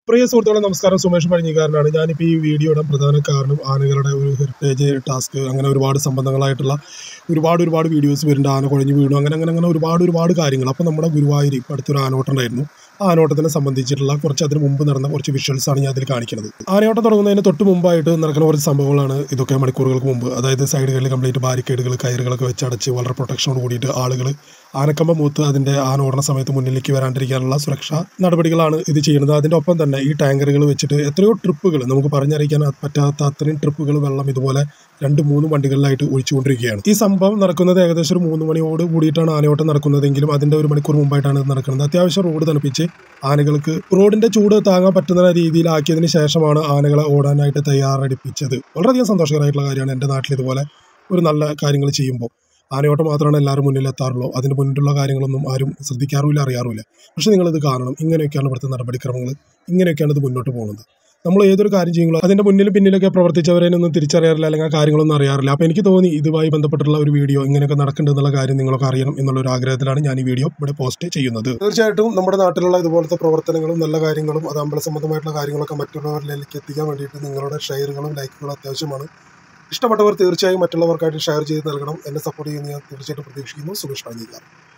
പ്രിയ സുഹൃത്തുക്കളെ നമസ്കാരം സുമേഷ് പഴഞ്ഞിക്കാരനാണ് ഞാനിപ്പോൾ ഈ വീഡിയോയുടെ പ്രധാന കാരണം ആനകളുടെ ഒരു ഹെറിറ്റേജ് ടാസ്ക് അങ്ങനെ ഒരുപാട് സംബന്ധങ്ങളായിട്ടുള്ള ഒരുപാട് ഒരുപാട് വീഡിയോസ് വരുന്നുണ്ട് ആന കുഴഞ്ഞു വീണു അങ്ങനെ അങ്ങനെ അങ്ങനെ ഒരുപാട് ഒരുപാട് കാര്യങ്ങൾ അപ്പോൾ നമ്മുടെ ഗുരുവായൂർ ഇപ്പോൾ അടുത്തൊരു ആനോട്ടം ഉണ്ടായിരുന്നു ആ ആനോട്ടത്തിനെ സംബന്ധിച്ചിട്ടുള്ള കുറച്ച് അതിന് മുമ്പ് നടന്ന കുറച്ച് വിഷ്വൽസ് ആണ് ഞാൻ അതിൽ കാണിക്കുന്നത് ആനയോട്ടം തുടങ്ങുന്നതിന് തൊട്ട് മുമ്പായിട്ട് നടക്കുന്ന കുറച്ച് സംഭവങ്ങളാണ് ഇതൊക്കെ മണിക്കൂറുകൾക്ക് മുമ്പ് അതായത് സൈഡുകളിൽ കംപ്ലീറ്റ് ബാരിക്കേഡുകൾ കയറുകളൊക്കെ വെച്ചടച്ച് വളരെ പ്രൊട്ടക്ഷനോട് കൂടിയിട്ട് ആളുകൾ ആനക്കമ്പ മൂത്ത് അതിൻ്റെ ആന ഓടുന്ന സമയത്ത് മുന്നിലേക്ക് വരാണ്ടിരിക്കാനുള്ള സുരക്ഷാ നടപടികളാണ് ഇത് ചെയ്യുന്നത് അതിൻ്റെ ഒപ്പം തന്നെ ഈ ടാങ്കറുകൾ വെച്ചിട്ട് എത്രയോ ട്രിപ്പുകൾ നമുക്ക് പറഞ്ഞറിയിക്കാൻ പറ്റാത്ത അത്രയും ട്രിപ്പുകൾ വെള്ളം ഇതുപോലെ രണ്ട് മൂന്ന് വണ്ടികളിലായിട്ട് ഒഴിച്ചുകൊണ്ടിരിക്കുകയാണ് ഈ സംഭവം നടക്കുന്നത് ഏകദേശം ഒരു മൂന്ന് മണിയോട് കൂടിയിട്ടാണ് ആനയോട്ടം നടക്കുന്നതെങ്കിലും അതിൻ്റെ ഒരു മണിക്കൂർ മുമ്പായിട്ടാണ് ഇത് നടക്കുന്നത് അത്യാവശ്യം റോഡ് തണുപ്പിച്ച് ആനകൾക്ക് റോഡിന്റെ ചൂട് താങ്ങാൻ പറ്റുന്ന രീതിയിലാക്കിയതിന് ശേഷമാണ് ആനകളെ ഓടാനായിട്ട് തയ്യാറെടുപ്പിച്ചത് വളരെയധികം സന്തോഷകരമായിട്ടുള്ള കാര്യമാണ് എൻ്റെ നാട്ടിൽ ഇതുപോലെ ഒരു നല്ല കാര്യങ്ങൾ ചെയ്യുമ്പോൾ ആനയോട്ടം മാത്രമാണ് എല്ലാവരും മുന്നിൽ എത്താറുള്ളൂ അതിന് മുന്നിലുള്ള കാര്യങ്ങളൊന്നും ആരും ശ്രദ്ധിക്കാറുമില്ല അറിയാറുമില്ല പക്ഷെ നിങ്ങളിത് കാണണം ഇങ്ങനെയൊക്കെയാണ് ഇവിടുത്തെ നടപടിക്രമങ്ങൾ ഇങ്ങനെയൊക്കെയാണ് ഇത് മുന്നോട്ട് പോകുന്നത് നമ്മൾ ഏതൊരു കാര്യം ചെയ്യുമ്പോൾ അതിന്റെ മുന്നിലും പിന്നിലൊക്കെ പ്രവർത്തിച്ചവരെ ഒന്നും തിരിച്ചറിയാറില്ല അല്ലെങ്കിൽ ആ കാര്യങ്ങളൊന്നും അറിയാറില്ല അപ്പോൾ എനിക്ക് തോന്നി ഇതുമായി ബന്ധപ്പെട്ടുള്ള ഒരു വീഡിയോ ഇങ്ങനെയൊക്കെ നടക്കുന്നുണ്ട് എന്നുള്ള കാര്യം നിങ്ങളൊക്കെ അറിയണം എന്നുള്ള ഒരു ആഗ്രഹത്തിലാണ് ഞാൻ ഈ വീഡിയോ ഇവിടെ പോസ്റ്റ് ചെയ്യുന്നത് തീർച്ചയായിട്ടും നമ്മുടെ നാട്ടിലുള്ള ഇതുപോലത്തെ പ്രവർത്തനങ്ങളും നല്ല കാര്യങ്ങളും അത് അമ്പല സംബന്ധമായിട്ടുള്ള കാര്യങ്ങളൊക്കെ മറ്റുള്ളവരിലേക്ക് എത്തിക്കാൻ വേണ്ടിയിട്ട് നിങ്ങളുടെ ഷെയറുകളും ലൈക്കുകളും അത്യാവശ്യമാണ് ഇഷ്ടപ്പെട്ടവർ തീർച്ചയായും മറ്റുള്ളവർക്കായിട്ട് ഷെയർ ചെയ്ത് നൽകണം എന്നെ സപ്പോർട്ട് ചെയ്യുന്ന ഞാൻ തീർച്ചയായിട്ടും പ്രതീക്ഷിക്കുന്നു സുരേഷ് പഴഞ്ഞിക്കാർ